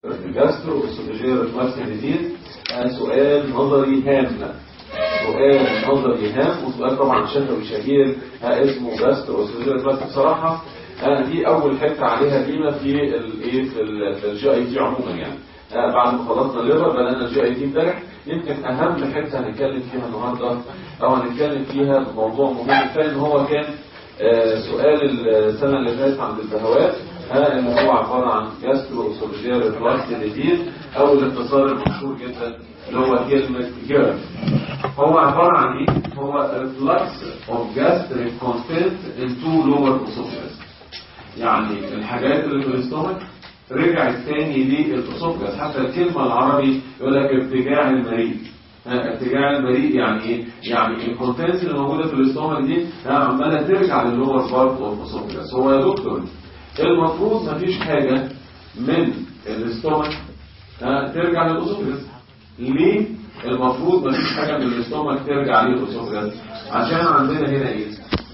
الجاسترو اسوفيجيال ريفلكس ديزيز سؤال نظري هام سؤال نظري هام وسؤال طبعا شفوي شهير اسمه جاسترو اسوفيجيال ريفلكس بصراحه دي اول حته عليها قيمه في الايه في الجي اي تي عموما يعني بعد ما خلصنا الليفر بدانا الجي اي تي امبارح يمكن اهم حته هنتكلم فيها النهارده او هنتكلم فيها بموضوع مهم كفايه ان هو كان سؤال السنه اللي فاتت عند البهوات ان هو عباره عن جاسترو اسوفيجيال ريفلكس ديزيز او الاختصار المشهور جدا اللي هو كلمه جيرف هو عباره عن ايه؟ هو ريفلكس اوف gastric content into lower esophagus يعني الحاجات اللي في الاستومك رجعت تاني للاسوفجس حتى الكلمه العربي يقول لك ارتجاع المريء ارتجاع المريء يعني ايه؟ يعني الكونتنس اللي موجوده في الاستومك دي عماله ترجع للور بارت اوف الاسوفجس هو يا دكتور المفروض مفيش حاجه من الاستومك ترجع للاسوفجس ليه المفروض مفيش حاجه من الاستومك ترجع للاسوفجس عشان عندنا هنا ايه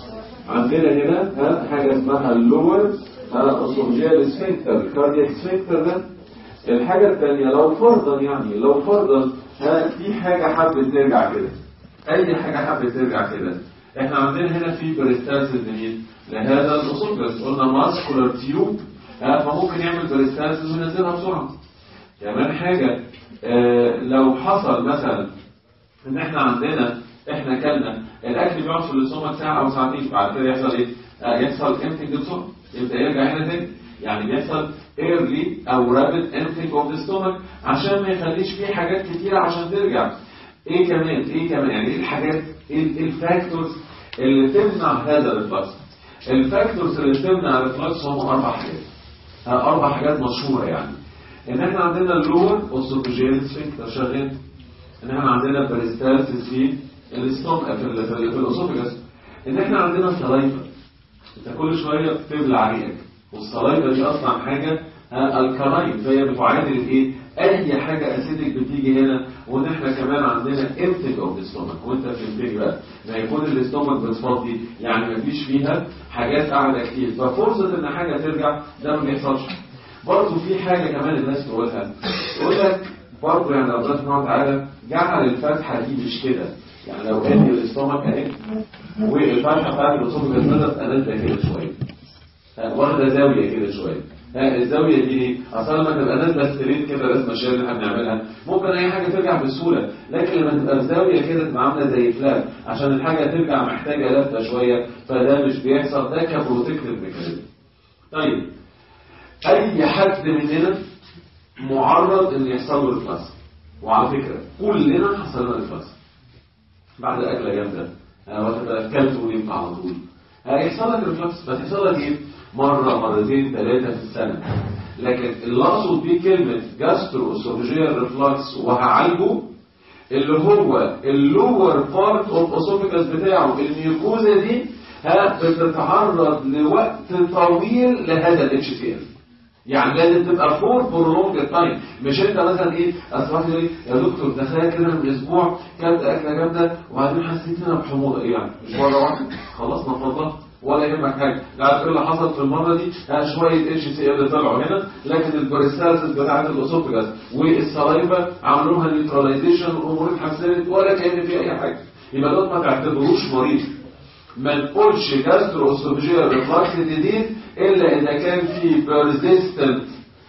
عندنا هنا حاجه اسمها اللور اسوفجيال سفنكتر الكاردياك سفنكتر ده الحاجه الثانيه لو فرضا يعني لو فرضا ها في حاجه حبت ترجع كده اي حاجه حبت ترجع كده احنا عندنا هنا في بريستالسيس لمين لهذا الاسوفجس قلنا ماسكولار تيوب فممكن يعمل بريستالسيس وينزلها بسرعه كمان حاجه اه لو حصل مثلا ان احنا عندنا احنا كلنا الاكل بيقعد في الاستومك ساعه او ساعتين بعد كده يحصل ايه اه يحصل امتنج بسرعه يبدا يرجع هنا تاني يعني بيحصل early او rapid emptying of the stomach عشان ما يخليش فيه حاجات كتيرة عشان ترجع ايه كمان ايه كمان يعني ايه الحاجات ايه الفاكتورز اللي تمنع هذا الريفلكس الفاكتورز اللي تمنع الريفلكس هم اربع حاجات اربع حاجات مشهورة يعني ان احنا عندنا اللور اوسوفيجيال سفنكتر شغال ان احنا عندنا بريستالسيس في الاستوم في, ال في, ال في الاسوفيجاس ان احنا عندنا سلايفا انت كل شويه بتبلع ريقك والسلايفا دي اصلا حاجه الكلاين فهي بتعادل الايه اي حاجه اسيدك بتيجي هنا وان احنا كمان عندنا امتج اوف الاستومك وانت فهمتني بقى ما يكون الاستومك بتفضي يعني ما فيش فيها حاجات قاعده كتير ففرصه ان حاجه ترجع ده ما بيحصلش برضه في حاجه كمان الناس تقولها تقول لك برضه يعني ربنا سبحانه وتعالى جعل الفتحه دي مش كده يعني لو كان الاستومك اهي والفتحه بتاعت الاسوفجس بدات انزل كده شويه واخده زاويه كده شويه الزاويه دي ايه؟ اصلا لما تبقى نازله ستريت كده رسمه الشير اللي احنا بنعملها ممكن اي حاجه ترجع بسهوله لكن لما تبقى الزاويه كده تبقى عامله زي فلات عشان الحاجه ترجع محتاجه لفه شويه فده مش بيحصل ده كبروتكتيف ميكانيزم. طيب اي حد مننا معرض ان يحصل له ريفلكس وعلى فكره كلنا حصل لنا ريفلكس بعد اكله جامده واخد اكلت ونمت على طول هيحصل لك ريفلكس بس هيحصل لك ايه؟ مرة مرتين ثلاثة في السنة لكن اللي اقصد بيه كلمة جاسترو اسوفيجيال ريفلكس وهعالجه اللي هو اللور بارت اوف اسوفيجاس بتاعه الميوكوزا دي ها بتتعرض لوقت طويل لهذا الاتش سي ال يعني لازم تبقى فور برولونج تايم مش انت مثلا ايه اصبحت لي يا دكتور تخيل كده من اسبوع كلت اكله جامده وبعدين حسيت هنا بحموضه ايه يعني مش مره واحده خلاص نفضها ولا يهمك حاجه لا اللي حصل في المره دي شويه اتش سي ال طلعوا هنا لكن البريستالسيس بتاعت الاسوفجاس والسلايفا عملوها نيوتراليزيشن والامور اتحسنت ولا كان في اي حاجه يبقى دوت ما تعتبروش مريض ما نقولش جاسترو اسوفجيال ريفلكس ديزيز الا اذا كان في persistent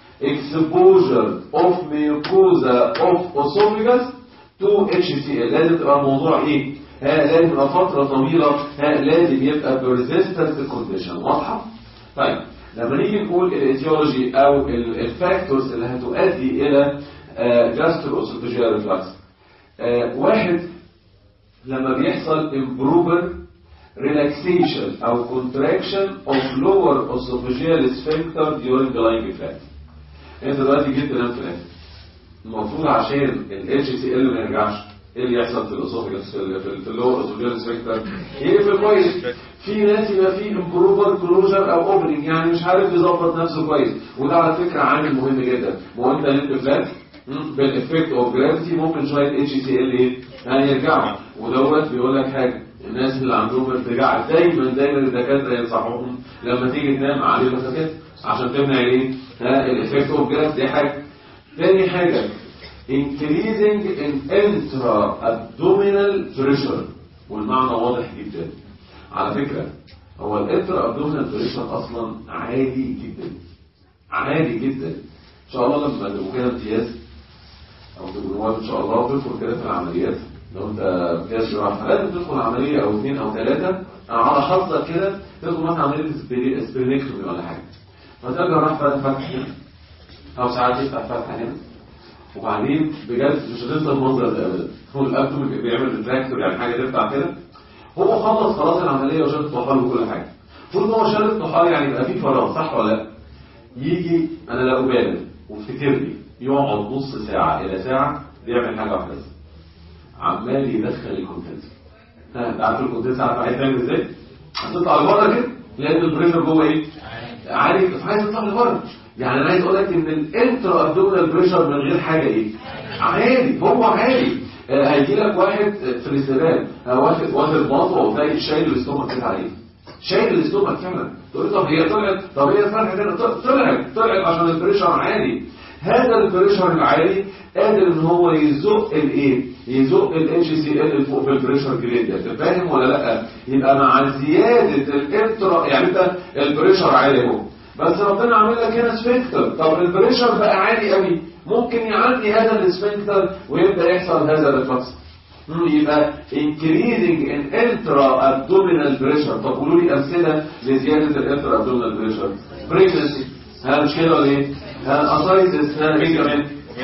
exposure of mucosa of esophagus to HCl لازم تبقى الموضوع ايه لازم يبقى فترة طويلة لازم يبقى persistent condition واضحة؟ طيب لما نيجي نقول الايتيولوجي او الفاكتورز اللي هتؤدي الى جاسترو اسوفيجيال ريفلكس واحد لما بيحصل improper relaxation او contraction of lower esophageal sphincter during the lying flat انت دلوقتي جيت تنام في الاخر المفروض عشان ال HCl ما يرجعش ايه اللي يحصل في الاسوفجس في في اللور اسوفجيال سبيكتر يقفل كويس في ناس يبقى فيه امبروفر كلوجر او اوبننج يعني مش عارف يظبط نفسه كويس وده على فكره عامل مهم جدا ما هو انت نمت فلات بالافكت اوف جرافيتي ممكن شويه اتش سي ال ايه يعني يرجعوا ودوت بيقول لك حاجه الناس اللي عندهم ارتجاع دايما دايما الدكاتره ينصحوهم لما تيجي تنام عليه مسكات عشان تمنع ايه ها الافكت اوف جراف دي حاجه تاني حاجة increasing in intra-abdominal pressure والمعنى واضح جدا على فكرة هو الانترا abdominal pressure أصلا عالي جدا عالي جدا إن شاء الله لما تبقوا كده امتياز أو تبقوا نواب إن شاء الله تدخل كده في العمليات لو أنت امتياز جراحة لازم تدخل عملية أو اثنين أو ثلاثة على حظك كده تدخل مثلا عملية سبرينكتومي ولا حاجة فتلاقي جراح فتح هنا أو ساعات يفتح فتحة هنا وبعدين بجد مش هتنسى المنظر ده ابدا هو الابدومين بيعمل ريتراكتور يعني حاجه تفتح كده هو خلص خلاص العمليه وشال الطحال وكل حاجه طول ما هو شال الطحال يعني يبقى في فراغ صح ولا لا يجي انا لا ابالغ وافتكر لي يقعد نص ساعه الى ساعه بيعمل حاجه واحده بس عمال يدخل الكونتنت ها انت عارف الكونتنت عارف عايز تعمل ازاي هتطلع لبره كده لان البريشر جوه ايه عارف عايز تطلع لبره يعني انا عايز اقول لك ان الانترا ابدومينال بريشر من غير حاجه ايه عالي هو عالي آه، هيجي لك واحد في الاستقبال آه، واخد واخد مطوه وتلاقي شايل الاستومك كده عليه شايل الاستومك فعلا تقول لي طب هي طلعت طب هي الفرق كده طلعت طلعت عشان البريشر عالي هذا البريشر العالي قادر ان هو يزق الايه يزق الاتش سي ال فوق في البريشر جريد انت فاهم ولا لا يبقى مع زياده الانترا يعني انت البريشر عالي اهو بس ربنا عامل لك هنا سفنكتر طب البريشر بقى عالي قوي ممكن يعدي هذا السفنكتر ويبدا يحصل هذا الريفلكس يبقى increasing in intra abdominal pressure طب قولوا لي امثله لزياده الانترا abdominal pressure pregnancy ها مش كده ولا ايه؟ ها اسايتس ها ايه كمان؟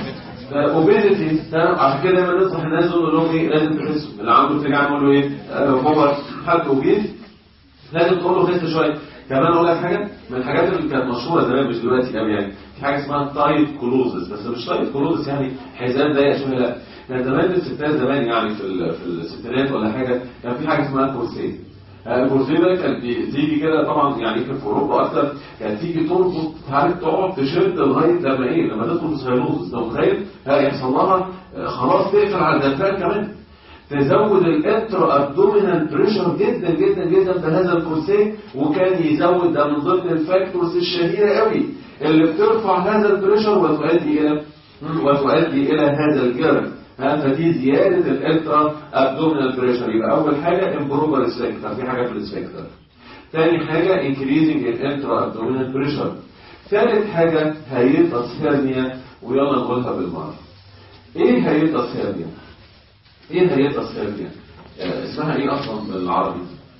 اوبيزيتي عشان كده دايما ننصح الناس دول نقول لهم ايه لازم تخسوا اللي عنده ارتجاع نقول له ايه؟ لو هو حد اوبيز لازم تقول له خس شويه كمان اقول لك حاجه من الحاجات اللي كانت مشهوره زمان مش دلوقتي قوي يعني في حاجه اسمها تايت كلوزس بس مش تايت كلوزس يعني حزام ضيق شويه لا كان زمان الستات زمان يعني في ال- في الستينات ولا حاجه كان في حاجه اسمها كورسيه آه، الكورسيه ده كان بي- تيجي كده طبعا يعني يمكن في اوروبا اكتر كانت تيجي تربط عارف تقعد تشد لغايه لما ايه لما تدخل في سيروزس لو متخيل ها يحصل لها آه، خلاص تقفل على الدفان كمان تزود الانترا ابدومينال بريشر جدا جدا جدا في هذا الكورسيه وكان يزود ده من ضمن الفاكتورز الشهيره قوي اللي بترفع هذا البريشر وتؤدي الى وتؤدي الى هذا الجرم ها فدي زياده الانترا ابدومينال بريشر يبقى اول حاجه امبروفر سبيكتر في حاجه في السبيكتر ثاني حاجه انكريزنج الانترا ابدومينال بريشر ثالث حاجه هيئه هيرنيا ويلا نقولها بالمره ايه هيئه هيرنيا ايه هيئة السيربيا آه، اسمها ايه اصلا بالعربي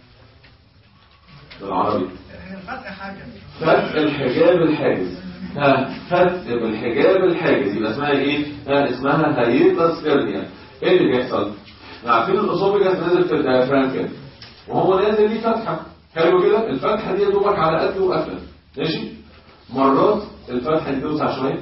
بالعربي الفتح حاجة فتح الحجاب الحاجز ها فتح بالحجاب الحاجز يبقى اسمها ايه ها اسمها هيئة السيربيا ايه اللي بيحصل عارفين الاسوفيجاس نازل في الديافرام كده وهو نازل ليه فتحة حلو كده الفتحة دي يا دوبك على قد وقفلة ماشي مرات الفتحة دي توسع شوية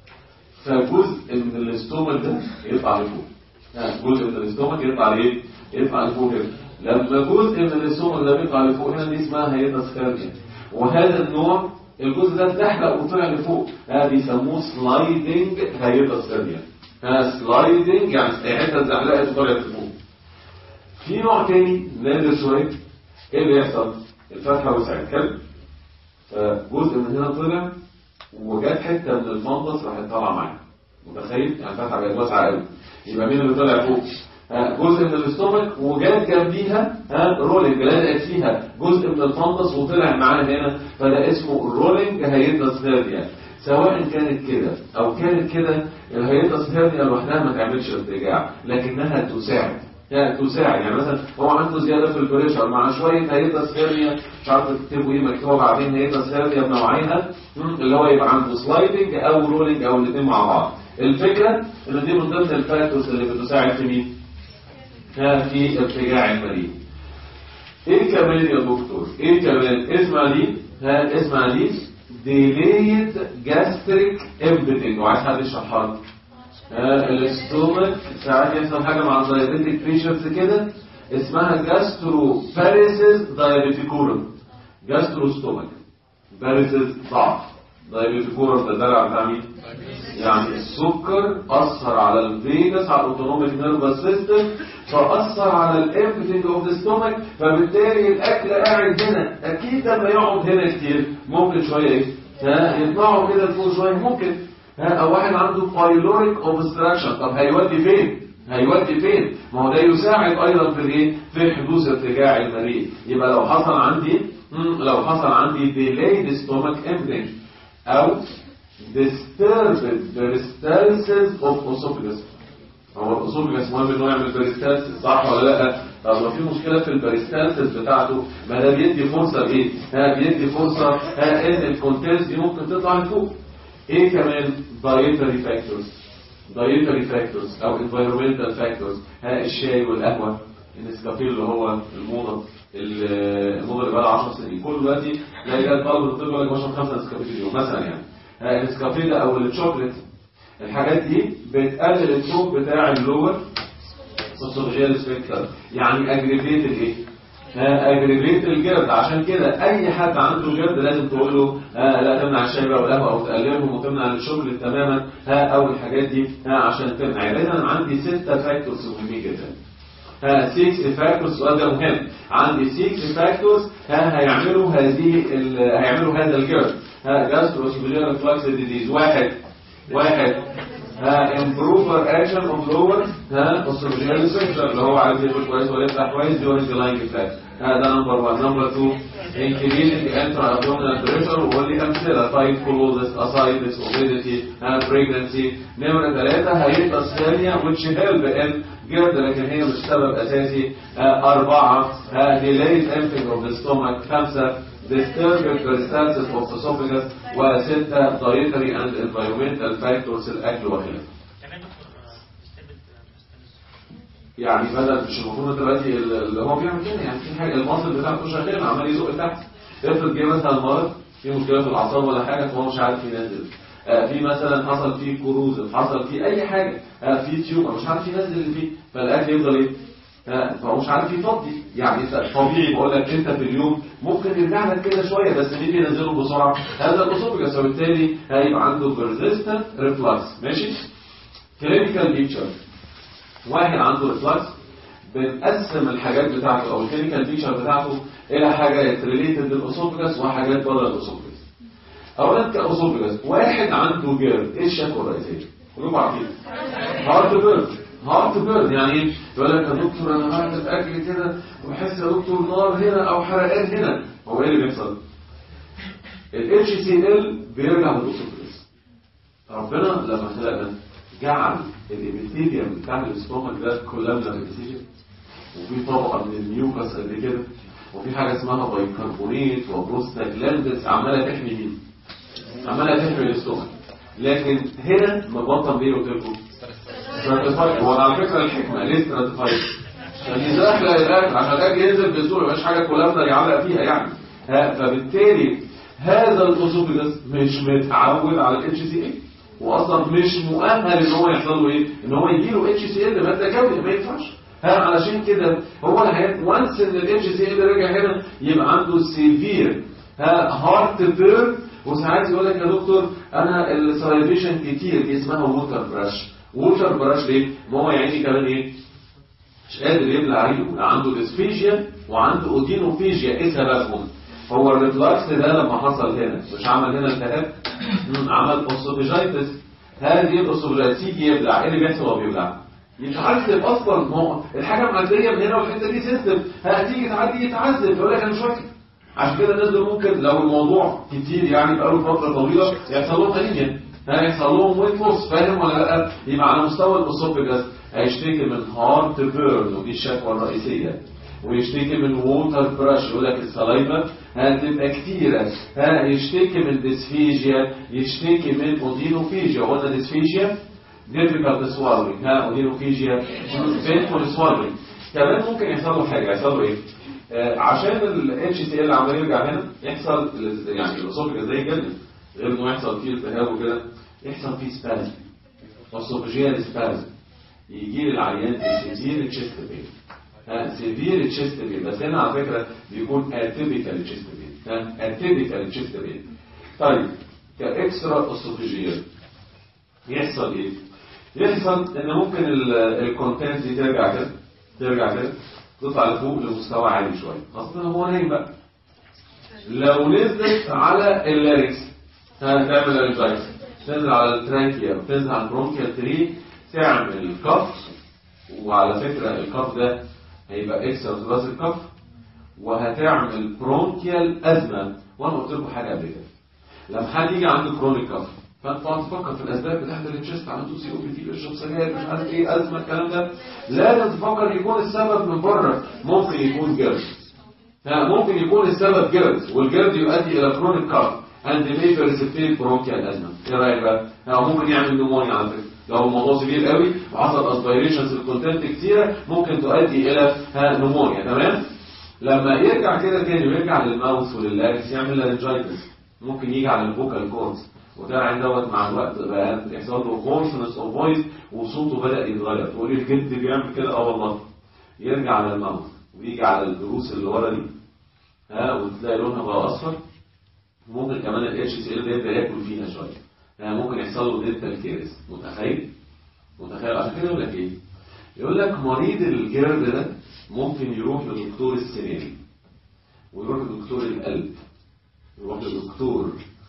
فجزء من الاستومك ده يطلع لفوق يعني جزء من الاستومك يطلع ليه؟ يطلع لفوق كده لما جزء من الاستومك ده بيطلع لفوق هنا دي اسمها هيئة سكارنيا وهذا النوع الجزء ده اتزحلق وطلع لفوق هذا بيسموه سلايدنج هيئة سكارنيا ها سلايدنج يعني حته اتزحلقت وطلعت لفوق في نوع تاني نادر شويه ايه اللي يحصل؟ الفتحه وسعت كده فجزء من هنا طلع وجات حته من الفندس راحت طالعه معاه متخيل يعني الفتحه بقت واسعه قوي يبقى مين اللي طلع فوق ها، جزء من الاستومك وجات جنبيها ها رولينج لزقت فيها جزء من الفندس وطلع معاه هنا فده اسمه الرولينج هيدس هيرنيا سواء كانت كده او كانت كده الهيدس هيرنيا لوحدها ما تعملش ارتجاع لكنها تساعد يعني تساعد يعني مثلا هو عنده زياده في البريشر مع شويه هيدس هيرنيا مش عارف تكتبوا ايه مكتوب بعدين هيدس هيرنيا بنوعيها مم، اللي هو يبقى عنده سلايدنج او رولينج او الاثنين مع بعض الفكره ان دي من ضمن الفاكتورز اللي بتساعد في مين؟ ها، في ارتجاع المريض ايه كمان يا دكتور ايه كمان اسمع دي ها اسمع دي delayed gastric emptying وعايز حد يشرحها لي ها الاستومك ساعات يحصل حاجه مع الدايابيتيك بيشنتس كده اسمها جاسترو باريسيس دايابيتيكورم جاسترو ستومك باريسيس ضعف دايابيتيكورم ده الدلع بتاع مين؟ يعني السكر أثر على الفيجاس على الاوتونوميك نيرفس سيستم فأثر على الامبتنج اوف ذا ستومك فبالتالي الأكل قاعد هنا أكيد لما يقعد هنا كتير ممكن شوية إيه؟ ها، يطلعوا كده فوق شوية ممكن ها او واحد عنده بايلوريك اوبستراكشن طب هيودي فين هيودي فين ما هو ده يساعد ايضا في الايه في حدوث ارتجاع المريء يبقى لو حصل عندي مم، لو حصل عندي delayed stomach emptying او disturbed peristalsis of esophagus هو الاسوفجس مهم انه يعمل بريستالسيس صح ولا لا طب لو في مشكله في البريستالسيس بتاعته ما ده بيدي فرصه لايه ها بيدي فرصه ها ان الكونتنس دي ممكن تطلع لفوق ايه كمان dietary factors dietary factors او environmental factors ها الشاي والقهوه النسكافيه اللي هو الموضه ال- الموضه اللي بقى لها 10 سنين كل دلوقتي تلاقي ده طالب الطب يقول لك بشرب خمسه نسكافيه في اليوم مثلا يعني ها النسكافيه ده او الشوكليت الحاجات دي بتقلل الصوت بتاع اللور اسوفجيال سبيكتر يعني اجريفيت الايه اجريفيت الجرد عشان كده اي حد عنده جرد لازم تقول له آه لا تمنع الشاي بقى والقهوه او تقللهم وتمنع الشغل تماما ها او الحاجات دي ها عشان تمنع يعني انا عندي ستة فاكتورز مهمين جدا ها 6 فاكتورز السؤال ده مهم عندي 6 فاكتورز ها هيعملوا هذه ال- هيعملوا هذا الجرد ها جاسترو اسوفجيال فلاكس ديزيز واحد واحد ها امبروفر اكشن اوف لور ها اسوفجيال سيكشن اللي هو عايز ياكل كويس ولا يفتح كويس دي وهي لاين فلاك ها ده نمبر 1 نمبر 2 increasing انترا abdominal pressure وقول لي امثله تايب كلوزس اسايتس اوبيديتي ها بريجنسي نمره 3 هيبقى ثانيه which help in جرد لكن هي مش سبب اساسي آه، أربعة آه، delayed emptying of the stomach خمسة disturbed peristalsis of esophagus وستة dietary and environmental factors الأكل وخلافه يعني دكتور استبد مستند يعني بدل مش المفروض دلوقتي اللي هو بيعمل كده يعني في حاجه المصل بتاعته شغال عمال يزق لتحت افرض جه مثلا مرض في مشكله في الاعصاب ولا حاجه فهو مش عارف ينزل آه، في مثلا حصل فيه كروز حصل فيه اي حاجه آه، في تيومر مش عارف ينزل اللي فيه فالاكل يفضل ايه آه، فهو مش عارف يفضي يعني طبيعي بقول لك انت في اليوم ممكن يرجع لك كده شويه بس مين بينزله بسرعه هذا الاسوفجس وبالتالي هيبقى عنده persistent reflux ماشي clinical picture واحد عنده ريفلكس بنقسم الحاجات بتاعته او الكلينيكال فيتشر بتاعته الى حاجات ريليتد للاسوفجس وحاجات بره الاسوفجس اولا كاسوفجس واحد عنده جيرد ايه الشكوى الرئيسيه كلكم عارفين هارت بيرد هارت بيرد يعني ايه يقول لك يا دكتور انا بعمل اكل كده وبحس يا دكتور نار هنا او حرقان هنا هو ايه اللي بيحصل الاتش سي ال بيرجع للاسوفجس ربنا لما خلقنا جعل الابيثيليوم بتاع الاستومك ده كولامنا ابيثيليوم وفي طبقه من الميوكس قد كده وفي حاجه اسمها بايكربونات وبروستاجلاندس عماله تحمي مين؟ عماله تحمي الاستومك لكن هنا مبطن ليه قلت لكم؟ ستراتيفايد هو على فكره الحكمه ليه ستراتيفايد؟ عشان يزحلق الاكل عشان الاكل ينزل بسهوله مفيش حاجه كولامنا يعلق فيها يعني ها فبالتالي هذا الاسوفجس مش متعود على الاتش سي اي واصلا مش مؤهل ان هو يحصل له ايه ان هو يجي له اتش سي ال ماده كونيه ما ينفعش ها علشان كده هو الحياه وانس ان الاتش سي ال رجع هنا يبقى عنده سيفير ها هارت بيرن وساعات يقول لك يا دكتور انا السلايفيشن كتير دي اسمها ووتر براش ووتر براش ليه؟ ما هو يعني كمان ايه؟ مش قادر يبلع ريقه عنده ديسفيجيا وعنده اودينوفيجيا ايه سببهم؟ هو الريفلاكس ده لما حصل هنا مش عمل هنا التهاب مم، عمل اوسوفيجايتس هذه الاوسوفيجايتس يجي يبلع ايه اللي بيحصل وهو بيبلع؟ يتعذب اصلا ما هو الحاجه معديه من هنا والحته دي سيستم هتيجي تعدي يتعذب يقول لك انا مش واكل عشان كده الناس دول ممكن لو الموضوع كتير يعني بقاله فتره طويله يحصل لهم انيميا هيحصل لهم ويت لوس فاهم ولا لا يبقى على مستوى الاسوفيجاس هيشتكي من هارت بيرن ودي الشكوى الرئيسيه ويشتكي من ووتر براش يقول لك السلايفا هتبقى كتيرة ها يشتكي من ديسفيجيا يشتكي من اودينوفيجيا قلنا ديسفيجيا difficult swallowing ها اودينوفيجيا painful swallowing كمان ممكن يحصل له حاجه يحصل له ايه؟ آه عشان ال HCl عمال يرجع هنا يحصل يعني الاسوفجس زي الجلد غير انه يحصل فيه التهاب وكده يحصل فيه سبازم اسوفجيال سبازم يجي للعيان سيفير تشيست بين ها سيفير تشيست بين بس هنا على فكره بيكون اتيبيكال تشيست بين ها اتيبيكال تشيست بين طيب كاكسترا اسوفجيال يحصل ايه؟ يحصل ان ممكن الكونتنت دي ترجع كده ترجع كده تطلع لفوق لمستوى عالي شويه اصلا هو نايم بقى لو نزلت على اللاريكس هتعمل الجايس تنزل على التراكيا وتنزل على البرونكيال تري تعمل كف وعلى فكرة الكف ده هيبقى اكسترا ثلاثي كف وهتعمل برونكيال ازمه وانا قلت لكم حاجه قبل كده لما حد يجي عنده كرونيك كف فانت تقعد تفكر في الاسباب بتاعت التشست عنده سي او بي تي بيشرب سجاير مش عارف ايه ازمه الكلام ده لازم تفكر يكون السبب من بره ممكن يكون جرد ها، ممكن يكون السبب جرد والجرد يؤدي الى كرونيك كاف اند مي بريسبتيت برونكيال ازمه ايه رايك بقى؟ ها، ممكن يعمل نمونيا على فكره لو الموضوع كبير قوي وحصل اسبيريشنز الكونتنت كتيره ممكن تؤدي الى ها، نمونيا تمام؟ لما يرجع كده تاني ويرجع للماوث ولللاركس يعمل لارنجايتس ممكن يجي على الفوكال كورز وده عند دوت مع الوقت بقى يحصل له هورسنس اوف فويس وصوته بدا يتغير تقول لي الجد بيعمل كده اه والله يرجع على الماوث ويجي على الضروس اللي ورا دي ها وتلاقي لونها بقى اصفر ممكن كمان الاتش سي ال ده يبدا ياكل فيها شويه يعني ممكن يحصل له دينتال كيرس متخيل متخيل عشان كده يقول لك ايه يقول لك مريض الجرد ده ممكن يروح لدكتور السنان ويروح لدكتور القلب يروح لدكتور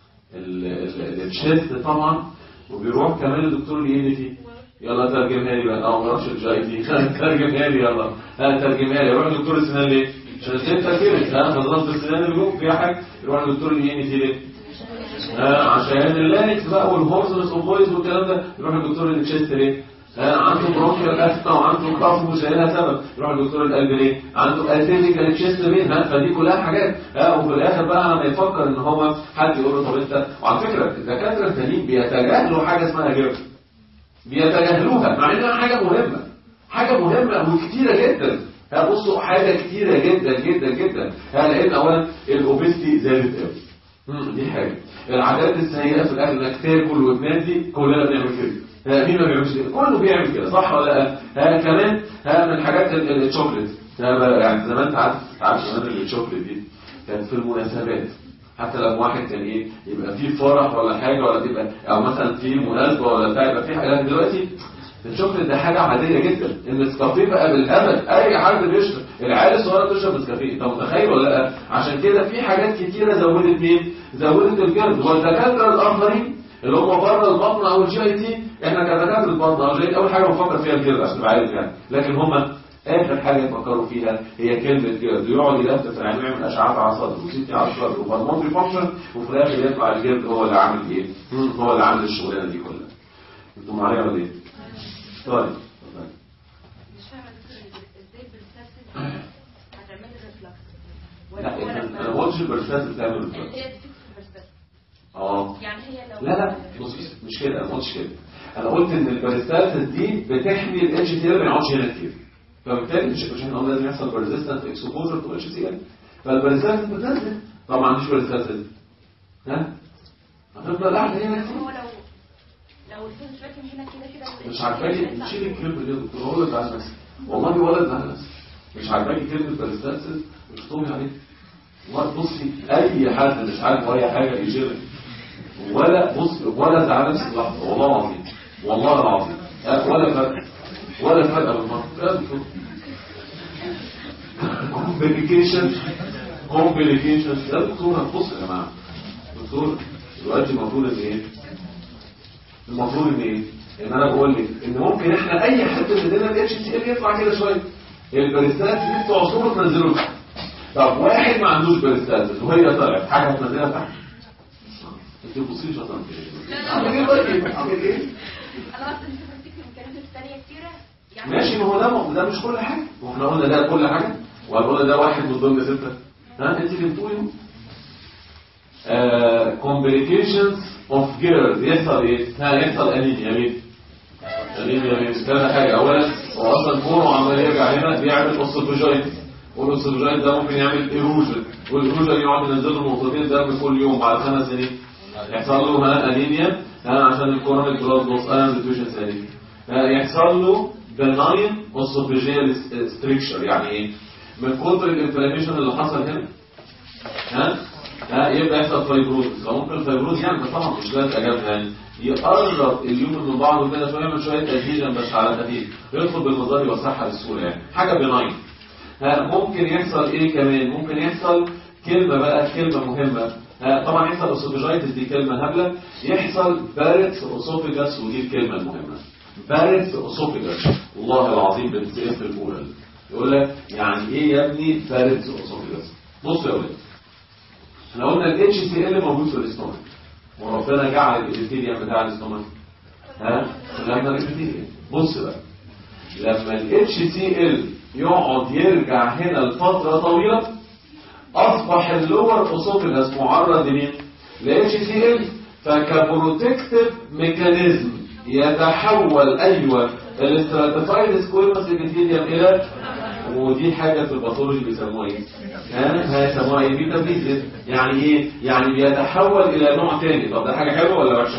ال- ال- الشيست طبعا وبيروح كمان لدكتور الان تي يلا ترجمها لي بقى اه ما اعرفش الجاي تي ترجمها لي يلا ها ترجمها لي يروح لدكتور السنان ليه؟ عشان الدنتال كيرس ها نظافه السنان اللي جوه فيها حاجه يروح لدكتور الان تي ليه؟ آه، عشان اللانكس بقى والهورسنس اوف فويس والكلام ده يروح لدكتور التشيست ليه؟ آه، عنده برونكيال اسما وعنده كاف ومش لاقي لها سبب يروح لدكتور القلب ليه؟ عنده اسيديكال تشيست بين ها فدي كلها حاجات ها وفي الاخر بقى لما يفكر ان هو حد يقول له طب انت وعلى فكره الدكاتره التانيين بيتجاهلوا حاجه اسمها جيرف بيتجاهلوها مع انها حاجه مهمه حاجه مهمه وكتيره جدا ها بصوا حاجه كتيره جدا جدا جدا ها لان اولا الاوبستي زادت قوي مم، دي حاجه العادات السيئه في الاكل انك تاكل وتنادي كلنا بنعمل كده ها، مين ما بيعملش كده كله بيعمل كده صح ولا لا ها كمان ها من الحاجات ال- ال- الشوكليت ها بقى يعني زمان انت عارف عارف زمان الشوكليت دي كانت في المناسبات حتى لو واحد كان ايه يبقى في فرح ولا حاجه ولا تبقى او مثلا في مناسبه ولا بتاع يبقى في حاجه دلوقتي الشوكليت ده حاجه عاديه جدا النسكافيه بقى بالهبل اي حد بيشرب العيال الصغيره بتشرب نسكافيه انت متخيل ولا لا عشان كده في حاجات كتيره زودت مين زودت الجلد والدكاتره الاخرين اللي هم بره البطن او الجي اي تي احنا كدكاتره البطن او الجي اول حاجه بنفكر فيها الجلد عشان تبقى عارف يعني لكن هم اخر حاجه يفكروا فيها هي كلمه جلد يقعد يلفت يعني يعمل اشعاعات على صدره وسيتي على صدره وبالمونتري فانكشن وفي الاخر يطلع الجلد هو اللي عامل ايه؟ مم، هو اللي عامل الشغلانه دي كلها انتوا معايا ولا ايه؟ طيب اتفضل. مش فاهمه دكتور ازاي بالساسد هتعمل ريفلكس لا انا أنا ما قلتش البرشات بتعمل اللي الفرق. هي بتكتب بالساسد اه يعني هي لو لا لا بص مش كده انا ما قلتش كده انا قلت ان البريستالسيس دي بتحمي الاتش سي ال ما يقعدش هنا كتير فبالتالي مش مش احنا قلنا لازم يحصل بريزيستنت اكسبوجر تو اتش سي ال فالبريستالسيس بتنزل طبعا ما عنديش بريستالسيس ها هتفضل قاعده هنا كتير هو لو لو الفيلم راكن هنا كده كده مش عارفاكي تشيل الكلمه دي يا دكتور هو اللي على نفسك والله ولد على نفسك مش عارفاكي كلمه بريستالسيس اكتبي عليها بصي اي حد مش عارف اي حاجه يشيلك ولا بص ولا زعل نفسك لحظه والله العظيم والله العظيم أه، ولا فرق ولا فرق بالمره يا دكتور كومبليكيشن كومبليكيشن يا دكتور بص يا جماعه دكتور دلوقتي المفروض ان ايه المفروض ان ايه ان انا بقول لك ان ممكن احنا اي حد مننا الاتش سي ال يطلع كده شويه البريستات دي بتوع صوره تنزله تحت طب واحد ما عندوش بريستات وهي طلعت حاجه هتنزلها تحت انت بصيش اصلا عامل ايه طيب عامل ايه انا اصلا مش بفتكر الكلمات الثانيه كتيره يعني ماشي ما هو ده ده مش كل حاجه واحنا قلنا ده كل حاجه ولا قلنا ده واحد من ضمن سته ها انت اللي بتقولي complications of girls يحصل ايه؟ ها يحصل انيميا ليه؟ انيميا ليه؟ كذا حاجه اولا هو اصلا كونه عمال يرجع هنا بيعمل اوسوفيجايت والاوسوفيجايت ده ممكن يعمل ايروجن والايروجن يقعد ينزل له نقطتين دم كل يوم بعد خمس سنين يحصل له ها انيميا ها عشان الكورونيك بلاد لوس انا سيتويشن ثاني يحصل له بناين اوسوفيجيال ستريكشر يعني ايه؟ من كتر الانفلاميشن اللي حصل هنا ها ها يبقى يحصل فايبروز فممكن الفايبروز يعني بس طبعا مش لازم اجابه يعني يقرب اليوم من بعضه كده شويه من شويه ادهيجن بس على خفيف يدخل بالمظهر يوسعها بسهوله يعني حاجه بناين ها ممكن يحصل ايه كمان ممكن يحصل كلمه بقى كلمه مهمه ها طبعا يحصل اسوفيجايتس دي كلمه هبله يحصل بارتس اسوفيجاس ودي الكلمه المهمه بارتس اسوفيجاس والله العظيم بتسال في الاولى يقول لك يعني ايه يا ابني بارتس اسوفيجاس بص يا ولاد احنا قلنا الاتش سي ال موجود في الاستومك وربنا جعل الابيثيليوم بتاع الاستومك ها لما الابيثيليوم بص بقى لما ال HCl يقعد يرجع هنا لفترة طويلة أصبح اللور أسوفيجاس معرض لمين؟ ل HCl فكبروتكتيف ميكانيزم يتحول أيوة الاستراتيفايد سكويموس ابيثيليوم إلى ودي حاجة في الباثولوجي بيسموها ايه؟ ها هيسموها ايه؟ بيتا يعني ايه؟ يعني بيتحول إلى نوع تاني طب ده حاجة حلوة ولا وحشة؟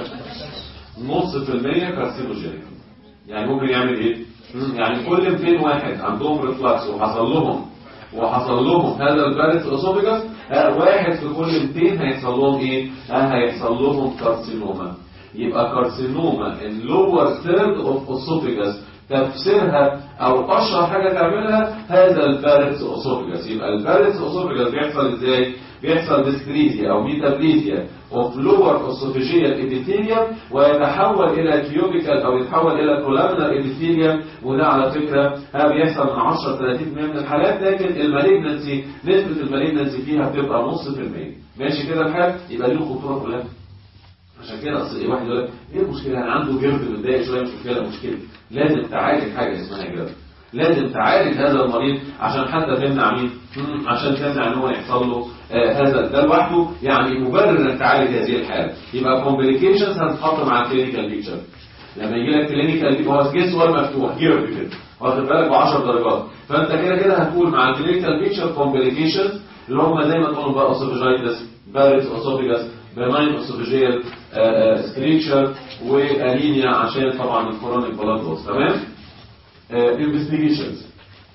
نص في المية كارسينوجينيك يعني ممكن يعمل ايه مم، يعني كل 200 واحد عندهم ريفلاكس وحصل لهم وحصل لهم هذا البارس اسوفيجاس واحد في كل 200 هيحصل لهم ايه ها هيحصل لهم كارسينوما يبقى كارسينوما اللور ثيرد اوف اسوفيجاس تفسيرها او اشهر حاجه تعملها هذا البارس اسوفيجاس يبقى البارس اسوفيجاس بيحصل ازاي بيحصل ديستريزيا او ميتابليزيا اوف لور اسوفيجيال ابيثيليوم ويتحول الى كيوبيكال او يتحول الى كولامنر ابيثيليوم وده على فكره ها بيحصل من 10 30% من الحالات لكن المالجنسي نسبه المالجنسي فيها بتبقى نص في المية ماشي كده الحال يبقى دي الخطوره كلها عشان كده اصل ايه واحد يقول لك ايه المشكله انا عنده جرد متضايق شويه مش مشكله مشكله لازم تعالج حاجه اسمها جرد لازم تعالج هذا المريض عشان حتى تمنع مين مم، عشان تمنع ان هو يحصل له آه هذا ده لوحده يعني مبرر انك تعالج هذه الحاله يبقى كومبليكيشنز هتتحط مع الكلينيكال بيكتشر لما يجي لك كلينيكال هو سكيس سؤال مفتوح جرد كده واخد بالك ب 10 درجات فانت كده كده هتقول مع الكلينيكال بيكتشر كومبليكيشنز اللي هم زي ما تقولوا بقى اسوفيجايتس باريس اسوفيجاس بناين اسوفيجيال ستريتشر وانيميا عشان طبعا الكورونيك بلاد لوس تمام انفستيجيشنز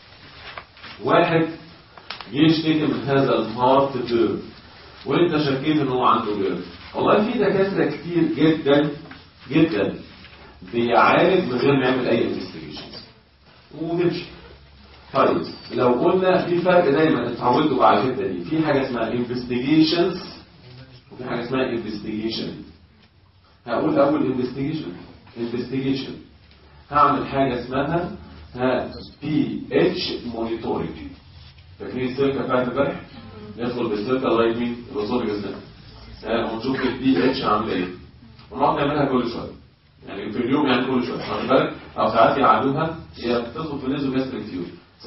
واحد يشتكي من هذا الهارت بيرن وانت شكيت ان هو عنده بيرن والله في دكاتره كتير جدا جدا بيعالج من غير ما يعمل اي انفستيجيشنز وتمشي طيب لو قلنا في فرق دايما اتعودوا بقى على الحته دي في حاجه اسمها انفستيجيشنز وفي حاجه اسمها انفستيجيشن هقول اول انفستيجيشن انفستيجيشن هعمل حاجه اسمها ها بي اتش مونيتورنج فاكرين السلكه بتاعت امبارح ندخل بالسلكه لغايه مين الوصول جسمنا ها ونشوف البي اتش عامله ايه ونقعد نعملها كل شويه يعني في اليوم يعني كل شويه واخد بالك او ساعات يقعدوها هي بتدخل في النيزو جاستريك تيوب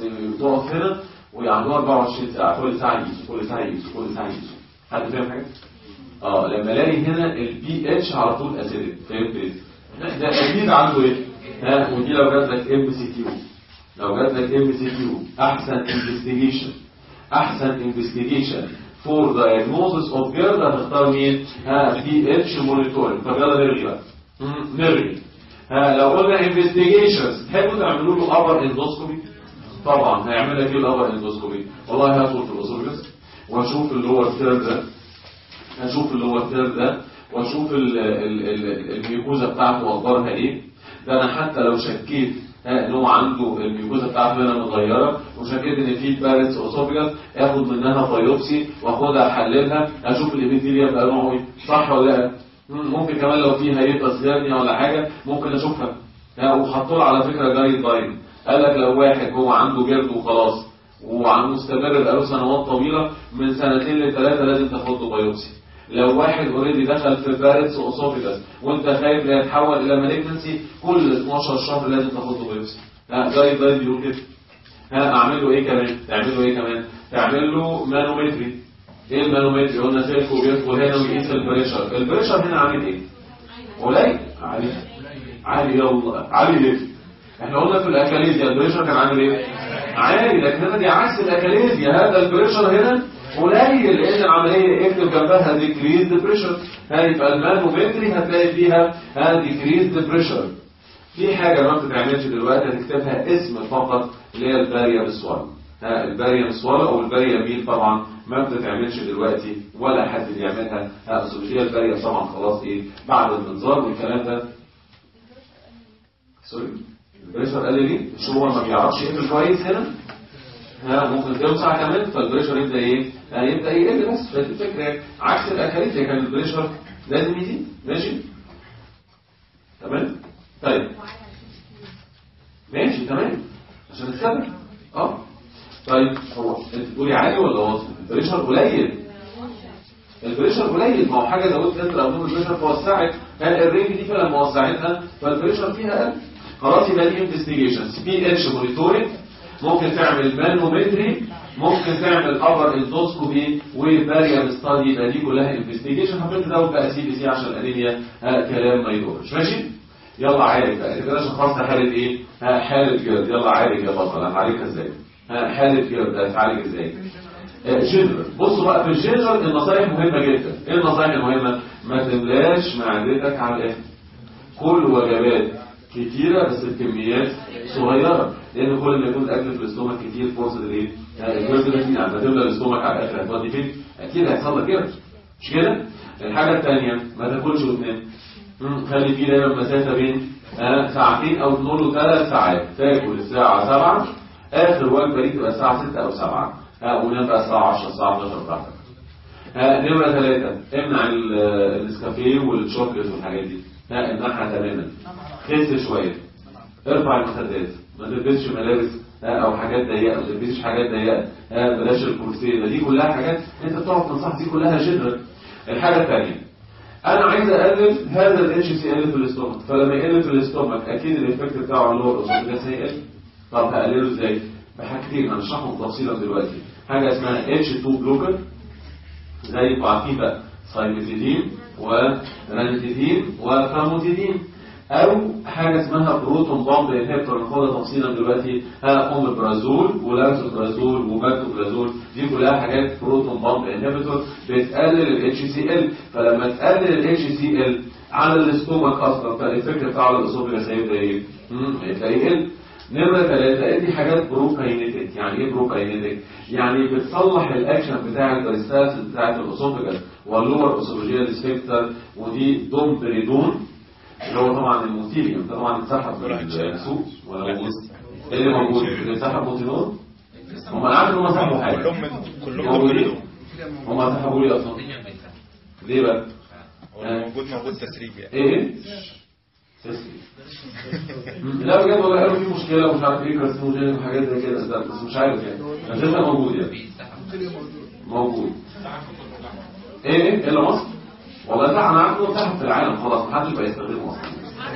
تقف هنا ويقعدوها 24 ساعه كل ساعه يقيسوا كل ساعه يقيسوا كل ساعه يقيسوا حد فاهم حاجه؟ اه لما الاقي هنا البي اتش على طول اسيدك فهمت ايه؟ ده اكيد عنده ايه؟ ها ودي لو جات لك ام سي كيو لو جات لك ام سي كيو احسن انفستيجيشن احسن انفستيجيشن فور diagnosis اوف جيرد هتختار مين؟ ها بي اتش مونيتورنج طب يلا نرغي بقى مم، نرغي ها لو قلنا انفستيجيشنز تحبوا تعملوا له ابر اندوسكوبي؟ طبعا هيعمل لك ايه الابر اندوسكوبي؟ والله هدخل في الاسوفجس واشوف اللي هو الثيرد ده هشوف اللي هو الثيرد ده واشوف ال- ال- ال- الميوكوزا بتاعته اخبارها ايه ده انا حتى لو شكيت ها، ان هو عنده الميوكوزا بتاعته هنا متغيره وشكيت ان في بارتس اوسوفيجاس اخد منها بايوبسي واخدها احللها اشوف الابيثيليوم بقى نوعه ايه صح ولا لا مم، ممكن كمان لو في هيبقى هيرنيا ولا حاجه ممكن اشوفها ها، وحطوا له على فكره جايد لاين قال لك لو واحد هو عنده جلد وخلاص وعن مستمر بقاله سنوات طويله من سنتين لثلاثه لازم تاخد له بايوبسي لو واحد اوريدي دخل في بارتس اوسوفيجاس وانت خايف لا يتحول الى مالجنسي كل 12 شهر لازم تاخد له بايوبسي لا جايد لاين بيقول كده ها اعمل له ايه كمان تعمل له ايه كمان تعمل له مانومتري ايه المانومتري قلنا سلكه بيدخل هنا ويقيس البريشر البريشر هنا عامل ايه قليل عالي عالي يلا عالي ليه احنا قلنا في الاكاليزيا البريشر كان عامل ايه عالي لكن هنا دي عكس الاكاليزيا هذا البريشر هنا قليل لان العمليه اكتب جنبها ديكريز بريشر هيبقى المانومتري هتلاقي فيها ها ديكريز بريشر في حاجه ما بتتعملش دلوقتي هتكتبها اسم فقط اللي هي الباريا سوال ها الباريا سوال او الباريا ميل طبعا ما بتتعملش دلوقتي ولا حد بيعملها ها السوشيال الباريا طبعا خلاص ايه بعد المنظار والكلام ده سوري البريشر قال لي مش هو ما بيعرفش يقفل كويس هنا ها ممكن توسع كمان فالبريشر يبدا ايه آه، يبدا يقل بس فدي الفكره يعني. عكس الاكاليزيا كان البريشر لازم يزيد ماشي تمام طيب ماشي تمام عشان السبب اه طيب هو انت بتقولي عالي ولا واطي البريشر قليل البريشر قليل ما هو حاجه لو قلت انت لو البريشر فوسعت الرينج دي فلما وسعتها فالبريشر فيها قل خلاص يبقى دي انفستيجيشن بي اتش مونيتورنج ممكن تعمل مانومتري ممكن تعمل ابر اندوسكوبي وباريال ستادي يبقى دي كلها انفستيجيشن حطيت تزود بقى سي بي سي عشان الانيميا ها كلام ما يدورش ماشي يلا عالج بقى كده شخصنا حاله ايه ها حاله جلد يلا عالج يا بطل هنعالجها ازاي ها حاله جلد هتعالج ازاي جنرال بصوا بقى في الجنرال النصائح مهمه جدا ايه النصائح المهمه ما تملاش معدتك على الاخر كل وجبات كتيرة بس بكميات صغيرة لأن كل ما يكون الأكل في الاستومك كتير فرصة الإيه؟ الجزء ده فيه لما تملى الاستومك على الآخر هتودي فين؟ أكيد هيحصل لك كده مش كده؟ الحاجة الثانية ما تاكلش وتنام مم، خلي فيه دايما مسافة بين آه، ساعتين أو نقول له ثلاث ساعات تاكل الساعة 7 آخر وجبة ليك تبقى الساعة 6 أو 7 آه، ونام بقى الساعة 10 الساعة 11 براحتك آه، نمرة ثلاثة امنع ال- النسكافيه والشوكليت والحاجات دي لا امنعها تماما خس شوية ارفع المخدات ما تلبسش ملابس آه، او حاجات ضيقه ما تلبسش حاجات ضيقه آه، بلاش الكرسي ده دي كلها حاجات انت بتقعد تنصح دي كلها جنرال الحاجه الثانيه انا عايز اقلل هذا الاتش سي ال في الاستومك فلما يقل في الاستومك اكيد الايفكت بتاعه اللي هو الاوسوفيجاس هيقل طب هقلله ازاي بحاجتين هنشرحهم تفصيلا دلوقتي حاجه اسمها اتش 2 بلوكر زي عارفين بقى سايميزيدين ورانيتيدين وفاموتيدين او حاجه اسمها بروتون بامب انهبيتور ناخدها تفصيلا دلوقتي اوميبرازول ولانسوبرازول وباكتوبرازول دي كلها حاجات بروتون بامب انهبيتور بتقلل الاتش سي ال فلما تقلل الاتش سي ال على الاستومك اصلا فالفكره بتاع الاسوفيجاس هيبدا ايه؟ مم، هيبدا يقل نمرة ثلاثة ادي حاجات بروكاينيتك يعني ايه بروكاينيتك يعني بتصلح الاكشن بتاع البريستالس بتاعت الاسوفيجاس واللور اسوفيجيال سفنكتر ودي دومبريدون اللي هو طبعا الموتيليوم ده طبعا اتسحب من السوق ولا موجود ايه اللي موجود اللي اتسحب موتينون هم انا عارف ان هم سحبوا حاجه كلهم من كلهم موجودين موجودين هم سحبوا لي اصلا ليه بقى هو موجود موجود تسريب يعني ايه تسريب. مم. لا بجد والله قالوا في مشكله ومش عارف ايه كارسينوجين وحاجات زي كده بس بس مش عارف يعني بس لسه موجود يعني موجود ايه ايه الا مصر والله صح انا عارف انه سحب في العالم خلاص محدش بقى يستخدمه اصلا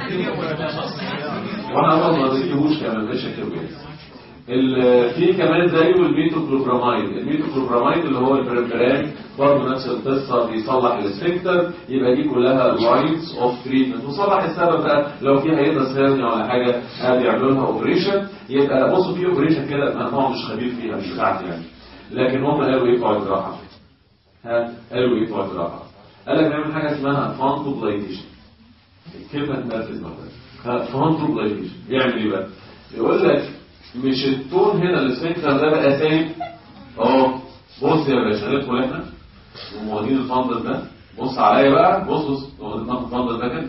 وانا اصلا ما بنجيبوش كمان مش كده ال- في كمان زيه الميتوكلوبراميد الميتوكلوبراميد اللي هو البرمبران برضه نفس القصه بيصلح السفنكتر يبقى دي كلها لاينز اوف تريتمنت وصلح السبب بقى لو في هيئه سيرني ولا حاجه آه، بيعملوا لها اوبريشن يبقى بصوا في اوبريشن كده انا طبعا مش خبير فيها مش بتاعتي يعني لكن هم قالوا ايه بتوع الجراحه ها قالوا ايه بتوع الجراحه قال لك نعمل حاجه اسمها فانتوبلايتيشن الكلمه تنرفز مثلا فانتوبلايتيشن يعمل ايه بقى يقول لك مش التون هنا السفنكتر ده بقى سايب اه بص يا باشا ندخل احنا ومواخدين الفندل ده بص عليا بقى بص بص واخدين الفندل ده كده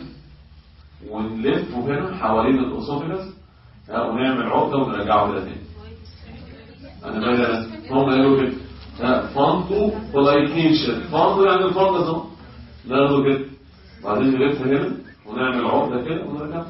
ونلفه هنا حوالين الاسوفيجاس ها، ونعمل عقده ونرجعه كده تاني انا مالي انا هم قالوا كده ها، فانتو بلايكيشن فانتو يعني الفندل اهو ناخده كده بعدين نلف هنا ونعمل عقده كده ونرجعه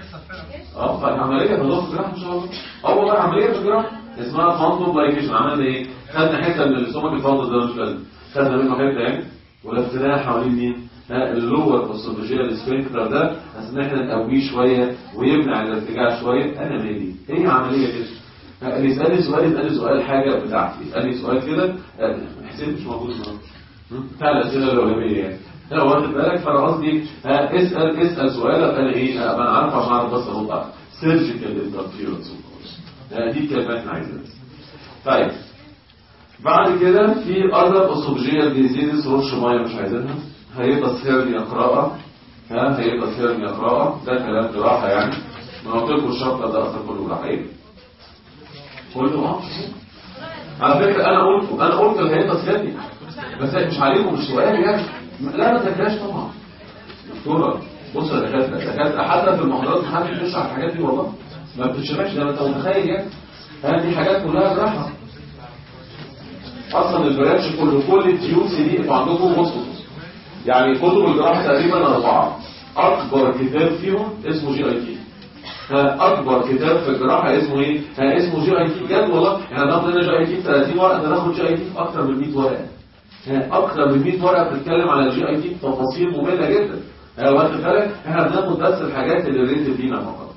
اه طيب عمليه في ضغط جراحه ان شاء الله اول بقى عمليه في الجراحه اسمها فاندو بلايكيشن عملنا ايه خدنا حته من الاستومك الفاندو ده مش لازم خدنا منه حته يعني ولفيناها حوالين مين ها، اللور اسوفيجيال سفنكتر ده عشان ان احنا نقويه شويه ويمنع الارتجاع شويه انا مالي هي عمليه كده ها، اللي يسالني سؤال يسالني سؤال حاجه بتاعتي يسالني سؤال كده آه، حسين مش موجود النهارده بتاع الاسئله الاولانيه يعني لو واخد بالك فانا قصدي آه، اسال اسال سؤال ابقى انا ايه ابقى انا عارف عشان اعرف بس ارد عليه سيرجيكال انترفيرنس دي الكلمات احنا عايزينها طيب بعد كده في اذر اسوفجيال ديزيزز رش ميه مش عايزينها هيبقى سيرني قراءه ها هيبقى سيرني قراءه ده كلام جراحه يعني ما قلت لكم الشرط ده اصلا كله جراحه ايه كله اه على فكره انا قلت انا قلت اللي هيبقى سيرني بس مش عليكم مش سؤال يعني لا ما تذاكرهاش طبعا دكتوره بص يا دكاتره دكاتره حتى في المحاضرات محدش بيشرح الحاجات دي والله ما بتشرحش ده ما انت متخيل يعني ها دي حاجات كلها جراحه اصلا البرانش كله كل التيوبس دي انتوا عندكم بص بص يعني كتب الجراحه تقريبا اربعه اكبر كتاب فيهم اسمه جي اي تي ها اكبر كتاب في الجراحه اسمه ايه ها اسمه جي اي تي بجد والله احنا بناخد هنا جي اي تي في 30 ورقه ده ناخد جي اي تي في اكتر من 100 ورقه ها اكتر من 100 ورقه بتتكلم على الجي اي تي بتفاصيل ممله جدا ها واخد بالك احنا بناخد بس الحاجات اللي ريليتد لينا فقط